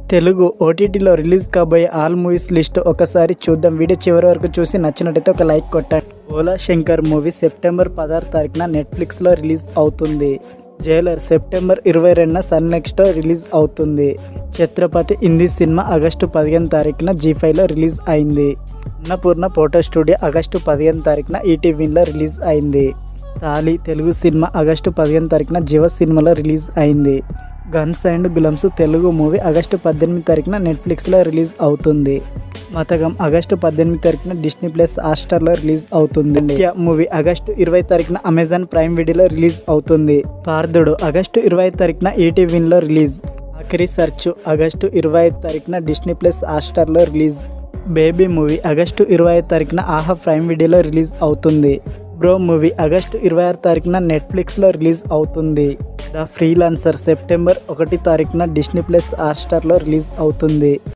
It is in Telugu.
తెలుగు ఓటీటీలో రిలీజ్ కాబోయే ఆల్ మూవీస్ లిస్ట్ ఒకసారి చూద్దాం వీడియో చివరి వరకు చూసి నచ్చినట్టయితే ఒక లైక్ కొట్టండి ఓలా శంకర్ మూవీ సెప్టెంబర్ పదహారు తారీఖున నెట్ఫ్లిక్స్లో రిలీజ్ అవుతుంది జైలర్ సెప్టెంబర్ ఇరవై రెండున సన్ నెక్స్ట్లో రిలీజ్ అవుతుంది ఛత్రపతి హిందీ సినిమా ఆగస్టు పదిహేను తారీఖున జీ ఫైవ్లో రిలీజ్ అయింది అన్నపూర్ణ ఫోటో స్టూడియో ఆగస్టు పదిహేను తారీఖున ఈటీవీలో రిలీజ్ అయింది తాలి తెలుగు సినిమా ఆగస్టు పదిహేను తారీఖున జీవ సినిమాలో రిలీజ్ అయింది guns and Gulaabs Telugu movie August పద్దెనిమిది తారీఖున నెట్ఫ్లిక్స్లో రిలీజ్ అవుతుంది మతగం ఆగస్టు పద్దెనిమిది తారీఖున డిస్నీ ప్లస్ హాట్స్టార్లో రిలీజ్ అవుతుంది ముఖ్య మూవీ ఆగస్టు ఇరవై తారీఖున అమెజాన్ ప్రైమ్ వీడియోలో రిలీజ్ అవుతుంది పార్థుడు ఆగస్టు ఇరవై తారీఖున ఈటీవీలో రిలీజ్ ఆఖరి సర్చ్ ఆగస్టు ఇరవై తారీఖున డిస్నీ ప్లస్ హాట్స్టార్లో రిలీజ్ బేబీ మూవీ ఆగస్టు ఇరవై తారీఖున ఆహా ప్రైమ్ వీడియోలో రిలీజ్ అవుతుంది బ్రో మూవీ ఆగస్టు ఇరవై ఆరు తారీఖున నెట్ఫ్లిక్స్లో రిలీజ్ అవుతుంది ద ఫ్రీలాన్సర్ సెప్టెంబర్ ఒకటి తారీఖున డిస్నీ ప్లస్ హాట్స్టార్లో రిలీజ్ అవుతుంది